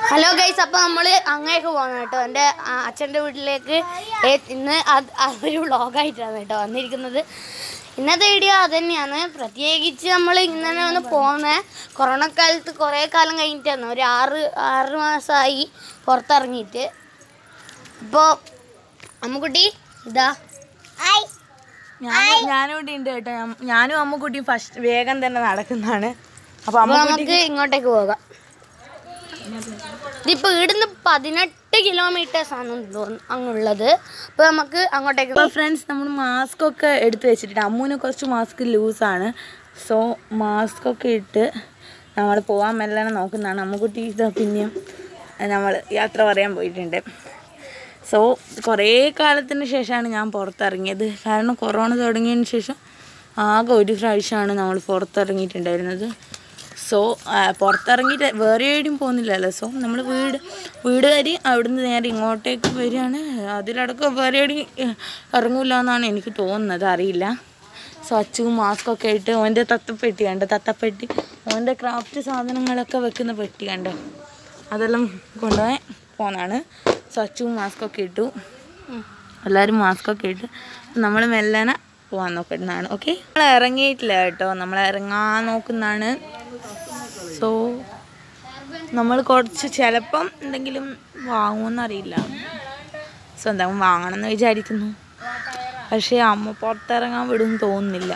Hello guys അപ്പോൾ നമ്മൾ അങ്ങേക്ക് പോകണം കേട്ടോ എൻ്റെ അച്ഛൻ്റെ വീട്ടിലേക്ക് ഏ- ഇന്ന് അത് അതൊരു വ്ളോഗായിട്ടാണ് കേട്ടോ വന്നിരിക്കുന്നത് ഇന്നത്തെ വീഡിയോ അത് തന്നെയാണ് പ്രത്യേകിച്ച് നമ്മൾ ഇങ്ങനെ ഒന്ന് പോകുന്നത് കൊറോണ കാലത്ത് കുറേ കാലം കഴിഞ്ഞിട്ടാണ് ഒരു ആറ് ആറ് മാസമായി പുറത്തിറങ്ങിയിട്ട് ഇപ്പോൾ അമ്മുക്കുട്ടി ഇതാ ഞാൻ ഞാനും കൂടി ഉണ്ട് കേട്ടോ ഞാൻ- ഞാനും അമ്മുക്കുട്ടിയും ഫസ്റ്റ് വേഗം തന്നെ നടക്കുന്നതാണ് അപ്പൊ അപ്പോൾ അമ്മ നമുക്ക് ഇങ്ങോട്ടേക്ക് പോകാം ഇതിപ്പോൾ ഇവിടുന്ന് പതിനെട്ട് കിലോമീറ്റേഴ്സ് ആണ് തോന്നുന്നു അങ്ങുള്ളത് അപ്പോൾ നമുക്ക് അങ്ങോട്ടേക്ക് ഇപ്പൊ ഫ്രണ്ട്സ് നമ്മൾ മാസ്ക് ഒക്കെ എടുത്ത് വെച്ചിട്ടുണ്ട് അമ്മൂന് കുറച്ച് മാസ്ക് ലൂസാണ് സോ മാസ്ക് ഒക്കെ ഇട്ട് നമ്മൾ പോകാൻ മെല്ലാണ് നോക്കുന്നതാണ് അമ്മുക്കുട്ടി ഇത് പിന്നെയും നമ്മൾ യാത്ര പറയാൻ പോയിട്ടുണ്ട് സോ കുറേ കാലത്തിന് ശേഷമാണ് ഞാൻ പുറത്തിറങ്ങിയത് കാരണം കൊറോണ തുടങ്ങിയതിന് ശേഷം ആകെ ഒരു പ്രാവശ്യമാണ് നമ്മൾ പുറത്തിറങ്ങിയിട്ടുണ്ടായിരുന്നത് സോ പുറത്തിറങ്ങിയിട്ട് വേറെ എവിടെയും പോകുന്നില്ലല്ലോ സോ നമ്മൾ വീട് വീട് കയറി അവിടുന്ന് നേരെ ഇങ്ങോട്ടേക്ക് വരികയാണ് അതിലടക്കം വേറെ എവിടെയും ഏഹ്, ഇറങ്ങൂല എന്നാണ് എനിക്ക് തോന്നുന്നത് അറിയില്ല സോ അച്ചും മാസ്ക് ഒക്കെ ഇട്ട് ഓൻ്റെ തത്തപ്പെട്ടി കണ്ടോ തത്തപ്പെട്ടി ഓൻ്റെ ക്രാഫ്റ്റ് സാധനങ്ങളൊക്കെ വെക്കുന്ന പെട്ടി കണ്ടോ അതെല്ലാം കൊണ്ടുപോയി പോന്നാണ് സോ അച്ചും മാസ്ക് ഒക്കെ ഇട്ടു എല്ലാവരും മാസ്ക് ഒക്കെ ഇട്ട് നമ്മൾ മെല്ലനെ പോകാൻ നോക്കുന്നതാണ് ഓക്കെ നമ്മൾ ഇറങ്ങിയിട്ടില്ല കേട്ടോ നമ്മൾ ഇറങ്ങാൻ നോക്കുന്നതാണ് സോ നമ്മൾ കുറച്ച് ചിലപ്പം എന്തെങ്കിലും വാങ്ങുമെന്നറിയില്ല സോ എന്തായാലും വാങ്ങണം എന്ന് വിചാരിക്കുന്നു പക്ഷേ അമ്മ പുറത്തിറങ്ങാൻ വിടുമെന്ന് തോന്നുന്നില്ല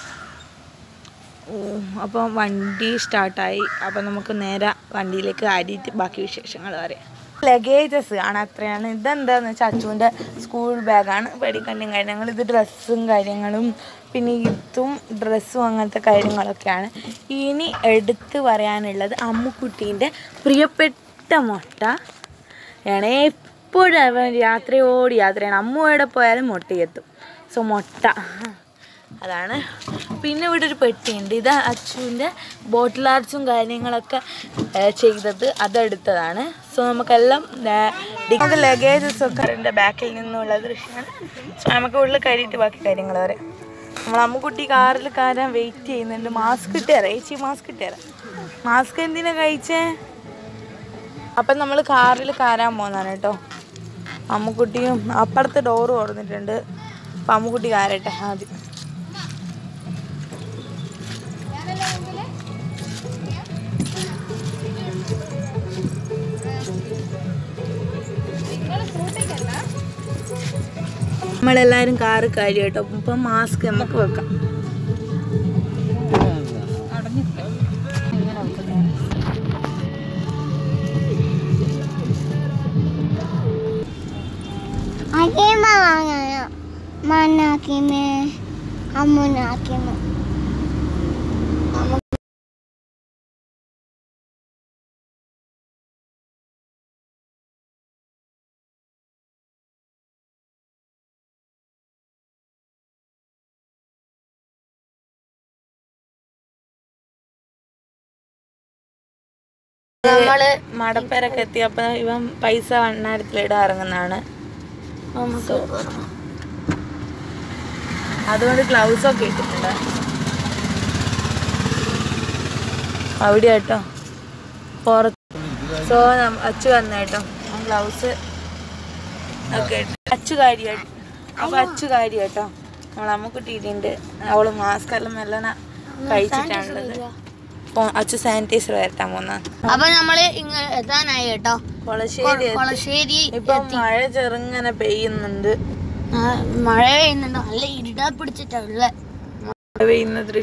ഓ അപ്പോൾ വണ്ടി സ്റ്റാർട്ടായി അപ്പോൾ നമുക്ക് നേരെ വണ്ടിയിലേക്ക് കയറിയിട്ട് ബാക്കി വിശേഷങ്ങൾ പറയാം ലഗേജസ് ആണ് അത്രയാണ് ഇതെന്താന്ന് വെച്ചാൽ അച്ചുവിൻ്റെ സ്കൂൾ ബാഗാണ് പേടിക്കണ്ടും കാര്യങ്ങൾ ഇത് ഡ്രസ്സും കാര്യങ്ങളും പിന്നെ ഇതും ഡ്രസ്സും അങ്ങനത്തെ കാര്യങ്ങളൊക്കെയാണ് ഇനി എടുത്ത് പറയാനുള്ളത് അമ്മുക്കുട്ടീൻ്റെ പ്രിയപ്പെട്ട മുട്ട ആണ് എപ്പോഴും അവൻ യാത്രയോട് യാത്രയാണ് അമ്മ എവിടെ പോയാലും മുട്ടയെത്തും സോ മുട്ട അതാണ് പിന്നെ ഇവിടെ ഒരു പെട്ടിയുണ്ട് ഇത് അച്ചുവിൻ്റെ ബോട്ടിൽ ആർട്സും കാര്യങ്ങളൊക്കെ ഏ, ചെയ്തത് അതെടുത്തതാണ് സോ നമുക്കെല്ലാം ഡിഗ്രി ലഗേജസ് ഒക്കെ എൻ്റെ ബാക്കിൽ നിന്നുള്ള ദൃശ്യമാണ് സോ നമുക്ക് ഉള്ളിൽ കയറിയിട്ട് ബാക്കി കാര്യങ്ങൾ പറയാം നമ്മൾ അമ്മുക്കുട്ടി കാറിൽ കയറാൻ വെയിറ്റ് ചെയ്യുന്നുണ്ട് മാസ്ക് ഇട്ടുതരാം ചേച്ചി മാസ്ക് ഇട്ടുതരാം മാസ്ക് എന്തിനാ കഴിച്ചേ അപ്പം നമ്മൾ കാറിൽ കയറാൻ പോകുന്നതാണ് കേട്ടോ അമ്മുക്കുട്ടിയും അപ്പുറത്ത് ഡോറ് തുറന്നിട്ടുണ്ട് അപ്പം അമ്മുക്കുട്ടി കയറട്ടെ ആദ്യം നമ്മളെല്ലാവരും കാറ് കയറി കേട്ടോ ഇപ്പം മാസ്ക് നമുക്ക് വെക്കാം മണ്ണാക്കിമേ അമ്മുനാക്കിമേ നമ്മള് മടപ്പേരൊക്കെ എത്തിയപ്പോൾ ഇവൻ പൈസ വണ്ണാരത്തിലിടാൻ ഇറങ്ങുന്നതാണ് നമുക്ക് അതുകൊണ്ട് ഗ്ലൗസ് ഒക്കെ ഇട്ടിട്ടുണ്ട് അവിടെ കേട്ടോ പുറത്ത് സോ അച്ചു വന്ന കേട്ടോ ഗ്ലൗസ് ഒക്കെ ഇട്ട് അച്ചു കാര്യം അപ്പൊ അച്ചു കാര്യം കേട്ടോ നമ്മൾ അമ്മ കുട്ടിയിട്ടുണ്ട് അവള് മാസ്ക് എല്ലാം മെല്ലന കഴിച്ചിട്ടാണുള്ളത് അപ്പൊ അച്ചു സാനിറ്റൈസർ വരട്ടാൻ പോന്ന അപ്പൊ നമ്മള് ഇങ്ങ എത്താനായി കേട്ടോ കൊളശ്ശേരി എത്തി. കൊളശ്ശേരി ഇപ്പൊ മഴ ചെറുങ്ങനെ പെയ്യുന്നുണ്ട് ആ, മഴ പെയ്യുന്നുണ്ട് നല്ല ഇരുടാ പിടിച്ചിട്ടുള്ള മഴ പെയ്യുന്ന ദൃശ്യം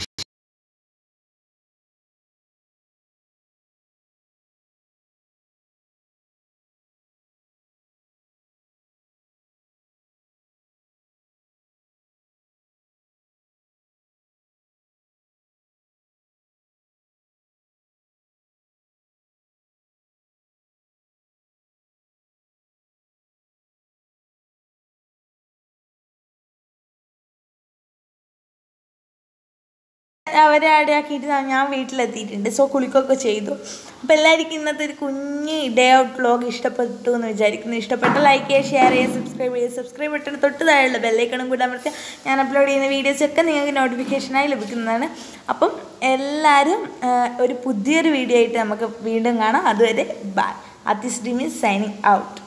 അവരെ ആടെയാക്കിയിട്ട് ഞാൻ വീട്ടിലെത്തിയിട്ടുണ്ട് സോ കുളിക്കൊക്കെ ചെയ്തു അപ്പോൾ എല്ലാവർക്കും ഇന്നത്തെ ഒരു കുഞ്ഞ് ഡേ ഔട്ട് വ്ലോഗ് ഇഷ്ടപ്പെട്ടു എന്ന് വിചാരിക്കുന്നു ഇഷ്ടപ്പെട്ട ലൈക്ക് ചെയ്യുക ഷെയർ ചെയ്യുക സബ്സ്ക്രൈബ് ചെയ്യുക സബ്സ്ക്രൈബ് ബട്ടൺ തൊട്ട് താഴെയുള്ള ബെല്ലൈക്കണം കൂടെ അമർത്തിയാൽ ഞാൻ അപ്ലോഡ് ചെയ്യുന്ന വീഡിയോസൊക്കെ നിങ്ങൾക്ക് നോട്ടിഫിക്കേഷനായി ലഭിക്കുന്നതാണ് അപ്പം എല്ലാവരും ആ, ഒരു പുതിയൊരു വീഡിയോ ആയിട്ട് നമുക്ക് വീണ്ടും കാണാം അതുവരെ bye artist dream is signing out